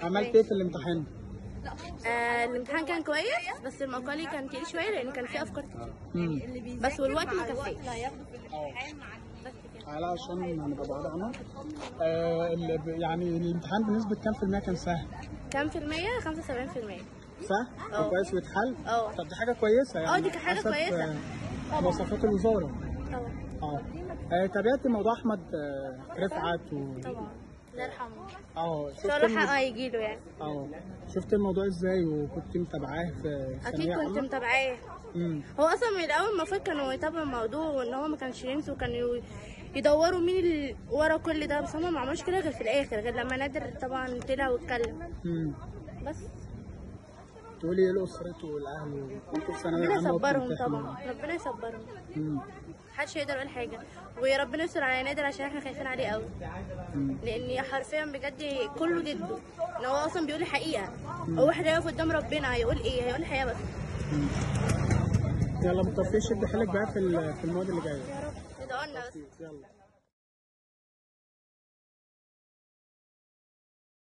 عملت ايه في الامتحان؟ آه الامتحان كان كويس بس المقالي كان تقيل شويه لان كان فيه افكار كتير مم. بس والوقت ما كفاش تعالى عشان هنبقى بعاد عنها آه اللي ب- يعني الامتحان بنسبة كام في المية كان سهل؟ كام في المية؟ 75% صح؟ اه. كويس واتحل؟ اه. طب دي حاجة كويسة يعني اه، دي حاجة حسب، كويسة. آه، مواصفات الوزارة طبعا اه آه، تابعت موضوع احمد آه، رفعت و طبعا الله يرحمه اه شفت ان شاء الله الم- حقه هيجي له يعني اه شفت الموضوع ازاي وكنت متابعاه في اكيد ثانوية كنت عامة؟ متابعاه مم. هو اصلا من الاول المفروض كانوا يتابعوا الموضوع وان هو ما كانش ينسوا كانوا يدوروا مين اللي ورا كل ده بس هم ما عملوش كده غير في الاخر غير لما نادر طبعا طلع واتكلم مم. بس تقولي ايه لاسرته والاهل وانتوا في ثانوية ربنا عامة يصبرهم وبتمتحنوا؟ طبعا ربنا يصبرهم مم. محدش يقدر يقول حاجه ويا ربنا يستر على نادر عشان احنا خايفين عليه قوي مم. لان حرفيا بجد كله ضده ان هو اصلا بيقول الحقيقه هو احنا هيقف قدام ربنا هيقول ايه هيقول الحقيقه بس يلا بالتوفيق شد حيلك بقى في ال- في المواد اللي جايه يا رب ادعوا لنا بس يلا